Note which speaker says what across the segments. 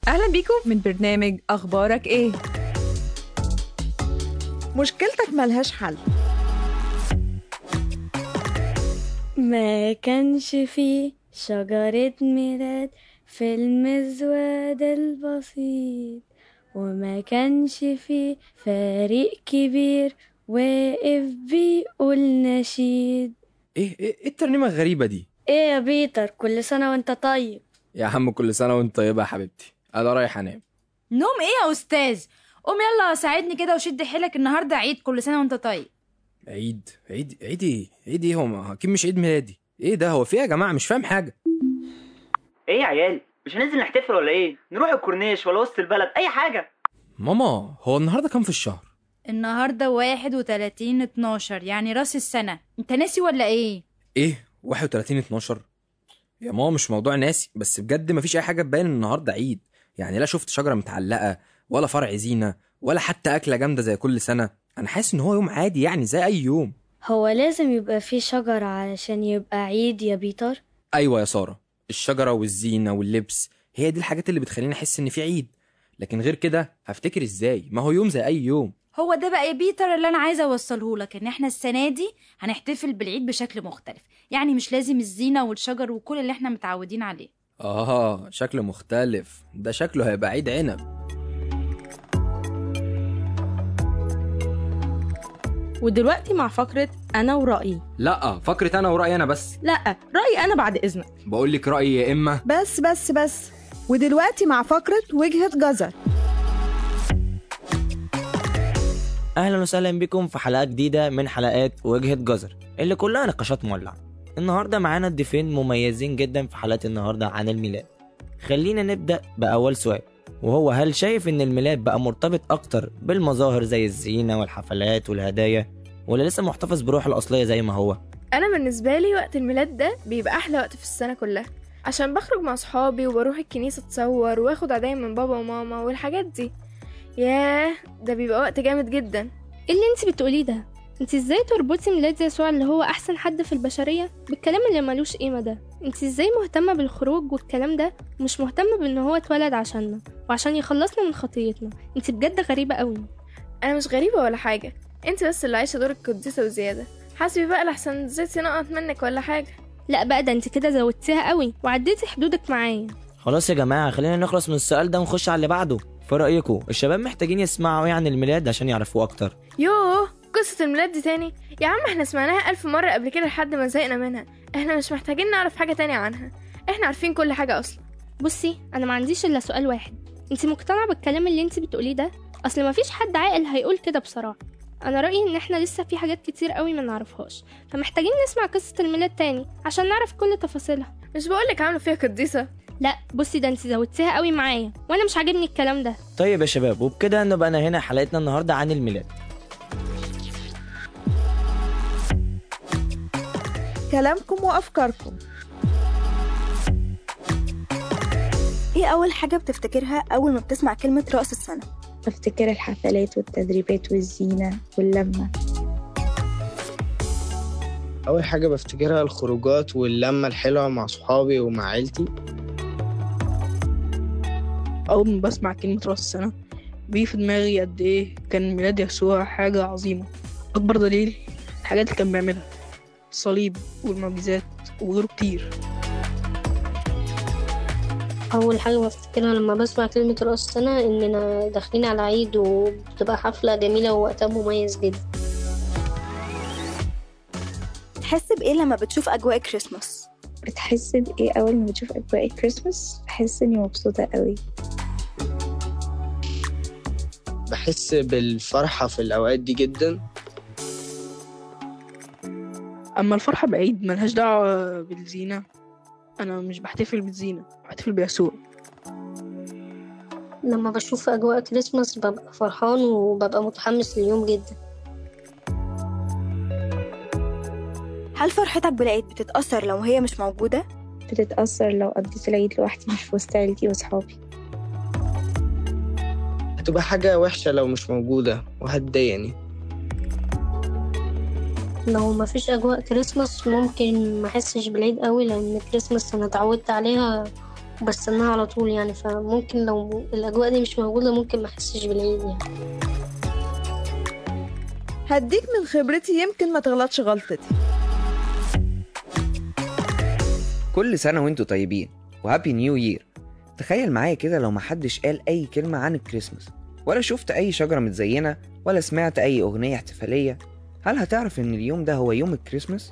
Speaker 1: أهلا بيكم من برنامج أخبارك إيه؟
Speaker 2: مشكلتك ملهاش حل
Speaker 3: ما كانش فيه شجرة ميلاد في المزود البسيط وما كانش فيه فريق كبير واقف بيقول نشيد
Speaker 4: ايه ايه إيه الترنيمه الغريبه دي
Speaker 3: ايه يا بيتر كل سنة وانت طيب
Speaker 4: يا عم كل سنه وانت طيبه يا حبيبتي انا رايح انام
Speaker 5: نوم ايه يا استاذ قوم يلا ساعدني كده وشد حيلك النهارده عيد كل سنه وانت طيب
Speaker 4: عيد عيد عيد ايه عيد ايه هو اكيد مش عيد ميلادي ايه ده هو في ايه يا جماعه مش فاهم حاجه
Speaker 6: ايه يا عيال مش هننزل نحتفل ولا ايه نروح الكورنيش ولا وسط البلد اي حاجه
Speaker 4: ماما هو النهارده كام في الشهر
Speaker 5: النهارده واحد وتلاتين اتناشر يعني راس السنه انت ناسي ولا ايه
Speaker 4: ايه 31 12 يا ماما مش موضوع ناسي بس بجد مفيش اي حاجه تبين ان النهارده عيد يعني لا شفت شجره متعلقه ولا فرع زينه ولا حتى اكله جامده زي كل سنه انا حاسس ان هو يوم عادي يعني زي اي يوم
Speaker 3: هو لازم يبقى فيه شجرة علشان يبقى عيد يا بيتر
Speaker 4: ايوه يا ساره الشجره والزينه واللبس هي دي الحاجات اللي بتخليني احس ان في عيد لكن غير كده هفتكر ازاي ما هو يوم زي اي يوم
Speaker 5: هو ده بقى يا بيتر اللي انا عايزه اوصله لك ان احنا السنه دي هنحتفل بالعيد بشكل مختلف يعني مش لازم الزينه والشجر وكل اللي احنا متعودين عليه
Speaker 4: اه شكله مختلف ده شكله هيبقى عيد عنب
Speaker 2: ودلوقتي مع فقرة أنا ورأيي
Speaker 4: لا فكرة انا ورايي انا بس
Speaker 2: لا رأيي أنا بعد إذنك
Speaker 4: بقول لك رايي يا اما
Speaker 2: بس بس بس ودلوقتي مع فقرة وجهة جزر
Speaker 7: اهلا وسهلا بكم في حلقه جديده من حلقات وجهه جزر اللي كلها نقاشات مولعه النهارده معانا ضيفين مميزين جدا في حلقه النهارده عن الميلاد خلينا نبدا باول سؤال وهو هل شايف ان الميلاد بقى مرتبط اكتر بالمظاهر زي الزينه والحفلات والهدايا ولا لسه محتفظ بروحه الاصليه زي ما هو
Speaker 8: انا بالنسبه لي وقت الميلاد ده بيبقى احلى وقت في السنه كلها عشان بخرج مع صحابي وبروح الكنيسه اتصور واخد عيدية من بابا وماما والحاجات دي ياه ده بيبقى وقت جامد جدا
Speaker 9: ايه اللي انت بتقوليه ده انت ازاي تربطي ميلاد يسوع اللي هو احسن حد في البشريه بالكلام اللي ملوش قيمه ده انت ازاي مهتمه بالخروج والكلام ده ومش مهتمه بان هو اتولد عشاننا وعشان يخلصنا من خطيتنا انت بجد غريبه قوي
Speaker 8: انا مش غريبه ولا حاجه انت بس اللي عايشه دور القديسه وزياده حاسبي بقى لحسن زيت ينقط منك ولا حاجه
Speaker 9: لا بقى ده انت كده زودتيها قوي وعديتي حدودك معايا
Speaker 7: خلاص يا جماعه خلينا نخلص من السؤال ده ونخش على اللي بعده في رايكم الشباب محتاجين يسمعوا ايه عن الميلاد عشان يعرفوه اكتر
Speaker 8: يوه قصة الميلاد دي تاني يا عم احنا سمعناها ألف مرة قبل كده لحد ما زهقنا منها احنا مش محتاجين نعرف حاجة تانية عنها احنا عارفين كل حاجة أصلا
Speaker 9: بصي انا ما عنديش الا سؤال واحد انت مقتنعه بالكلام اللي انت بتقوليه ده اصل ما فيش حد عاقل هيقول كده بصراحه انا رايي ان احنا لسه في حاجات كتير قوي ما نعرفهاش فمحتاجين نسمع قصه الميلاد تاني عشان نعرف كل تفاصيلها
Speaker 8: مش بقولك عاملة فيها قديسة
Speaker 9: لا بصي ده انت زودتيها قوي معايا وانا مش عاجبني الكلام ده
Speaker 7: طيب يا شباب وبكده نبقى أنا هنا حلقتنا النهارده عن الميلاد
Speaker 2: كلامكم وأفكاركم
Speaker 10: ايه اول حاجة بتفتكرها اول ما بتسمع كلمة رأس السنة
Speaker 11: بفتكر الحفلات والتدريبات والزينة واللمة
Speaker 12: أول حاجة بفتكرها الخروجات واللمة الحلوة مع صحابي ومع عيلتي
Speaker 13: أول ما بسمع كلمة رأس السنة بيجي في دماغي قد إيه كان ميلاد يسوع حاجة عظيمة أكبر دليل الحاجات اللي كان بيعملها الصليب والمعجزات وغيره كتير
Speaker 14: أول حاجة بفتكرها لما بسمع كلمة رأس السنة إننا داخلين على عيد وبتبقى حفلة جميلة ووقتها مميز جدا
Speaker 10: تحس بايه لما بتشوف اجواء كريسماس
Speaker 11: بتحس بإيه أول ما بتشوف أجواء الكريسماس بحس إني مبسوطة قوي
Speaker 12: بحس بالفرحة في الأوقات دي جدا
Speaker 13: أما الفرحة بعيد ملهاش دعوة بالزينة أنا مش بحتفل بالزينة بحتفل بيسوع
Speaker 14: لما بشوف أجواء كريسماس ببقى فرحان وببقى متحمس لليوم جدا
Speaker 10: هل فرحتك بالعيد بتتأثر لو هي مش موجودة؟
Speaker 11: بتتأثر لو قضيت العيد لوحدي مش في وسط عيلتي وصحابي
Speaker 12: هتبقى حاجة وحشة لو مش موجودة وهتضايقني
Speaker 14: لو مفيش أجواء كريسماس ممكن ما أحسش بالعيد قوي لأن كريسماس أنا اتعودت عليها وبستناها على طول يعني فممكن لو الأجواء دي مش موجودة ممكن ما أحسش بالعيد يعني
Speaker 2: هديك من خبرتي يمكن ما تغلطش غلطتي
Speaker 15: كل سنة وانتوا طيبين وهابي نيو يير تخيل معايا كده لو محدش قال أي كلمة عن الكريسماس ولا شفت أي شجرة متزينة ولا سمعت أي أغنية احتفالية هل هتعرف إن اليوم ده هو يوم الكريسماس؟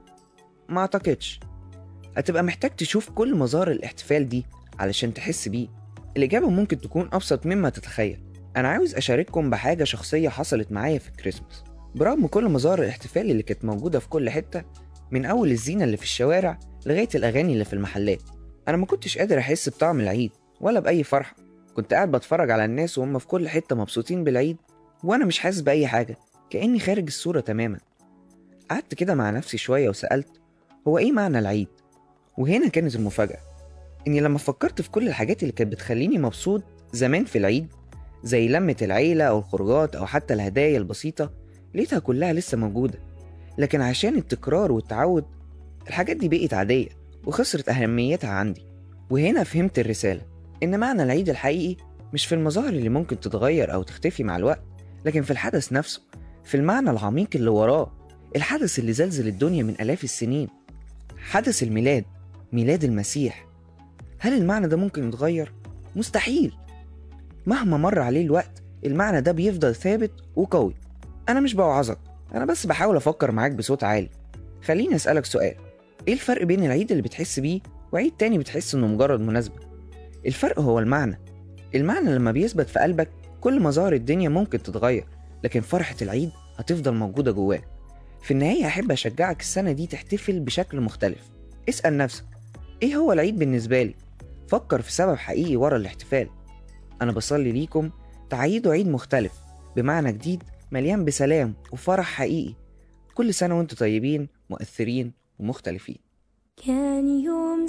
Speaker 15: ما أعتقدش هتبقى محتاج تشوف كل مظاهر الاحتفال دي علشان تحس بيه الإجابة ممكن تكون أبسط مما تتخيل أنا عاوز أشارككم بحاجة شخصية حصلت معايا في الكريسماس برغم كل مظاهر الاحتفال اللي كانت موجودة في كل حتة من أول الزينة اللي في الشوارع لغاية الأغاني اللي في المحلات أنا ما كنتش قادر أحس بطعم العيد ولا بأي فرحة كنت قاعد بتفرج على الناس وهم في كل حتة مبسوطين بالعيد وأنا مش حاسس بأي حاجة كأني خارج الصورة تماما قعدت كده مع نفسي شوية وسألت هو إيه معنى العيد؟ وهنا كانت المفاجأة إني لما فكرت في كل الحاجات اللي كانت بتخليني مبسوط زمان في العيد زي لمة العيلة أو الخروجات أو حتى الهدايا البسيطة لقيتها كلها لسه موجودة لكن عشان التكرار والتعود الحاجات دي بقت عادية وخسرت أهميتها عندي وهنا فهمت الرسالة إن معنى العيد الحقيقي مش في المظاهر اللي ممكن تتغير أو تختفي مع الوقت لكن في الحدث نفسه في المعنى العميق اللي وراه الحدث اللي زلزل الدنيا من آلاف السنين حدث الميلاد ميلاد المسيح هل المعنى ده ممكن يتغير؟ مستحيل مهما مر عليه الوقت المعنى ده بيفضل ثابت وقوي أنا مش بوعظك أنا بس بحاول أفكر معاك بصوت عالي خليني أسألك سؤال إيه الفرق بين العيد اللي بتحس بيه وعيد تاني بتحس إنه مجرد مناسبة؟ الفرق هو المعنى المعنى لما بيثبت في قلبك كل مظاهر الدنيا ممكن تتغير لكن فرحة العيد هتفضل موجودة جواك في النهاية أحب أشجعك السنة دي تحتفل بشكل مختلف اسأل نفسك إيه هو العيد بالنسبة لي؟ فكر في سبب حقيقي ورا الاحتفال أنا بصلي ليكم تعيدوا عيد مختلف بمعنى جديد مليان بسلام وفرح حقيقي كل سنة وانتم طيبين مؤثرين ومختلفين
Speaker 16: كان يوم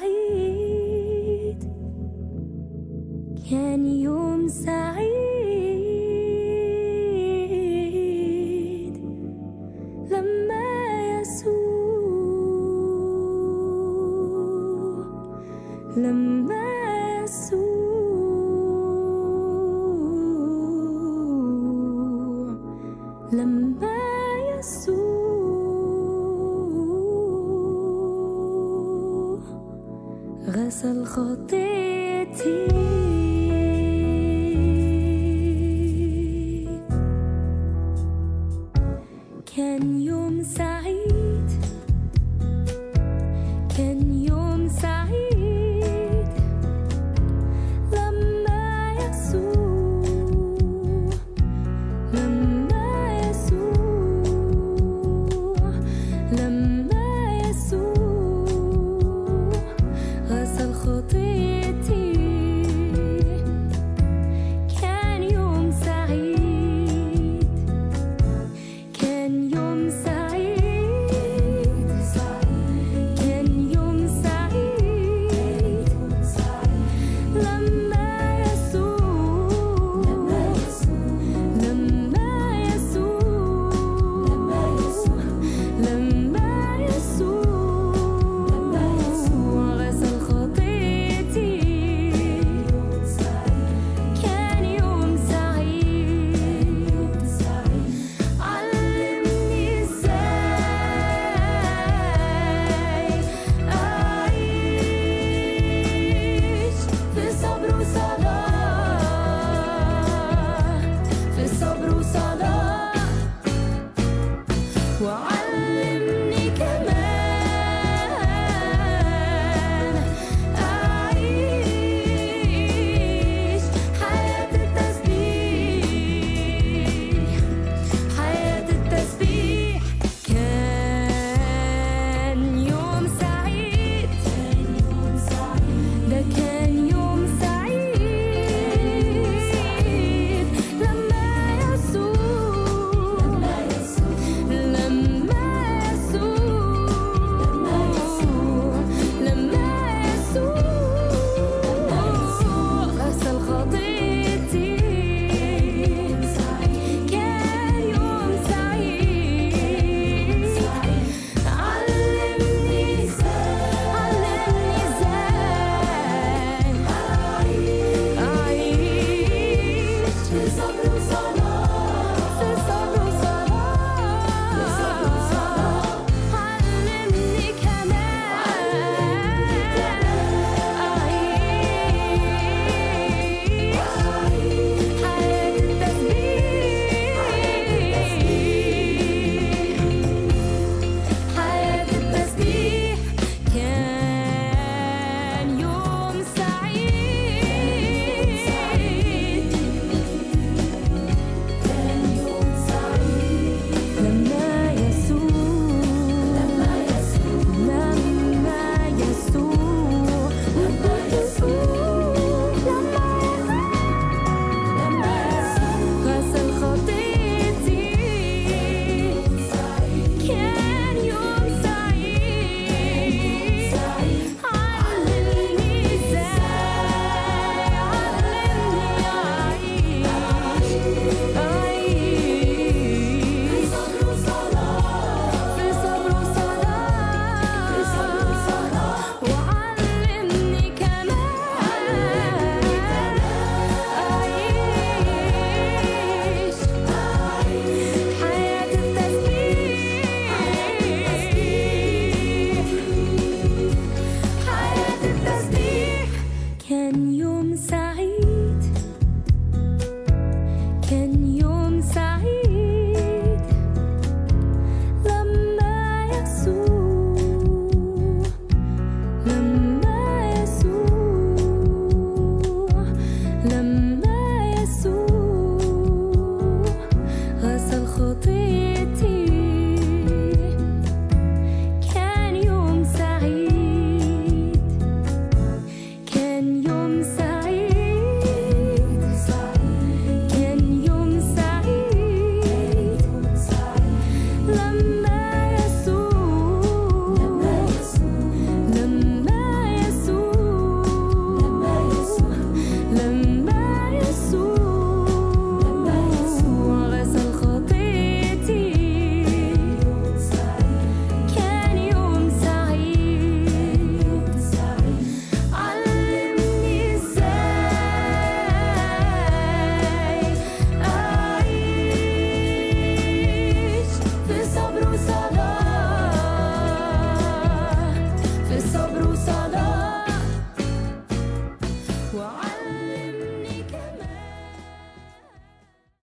Speaker 16: سعيد كان يوم سعيد لما يسوع لما يسوع لما يسوع غسل خطيتي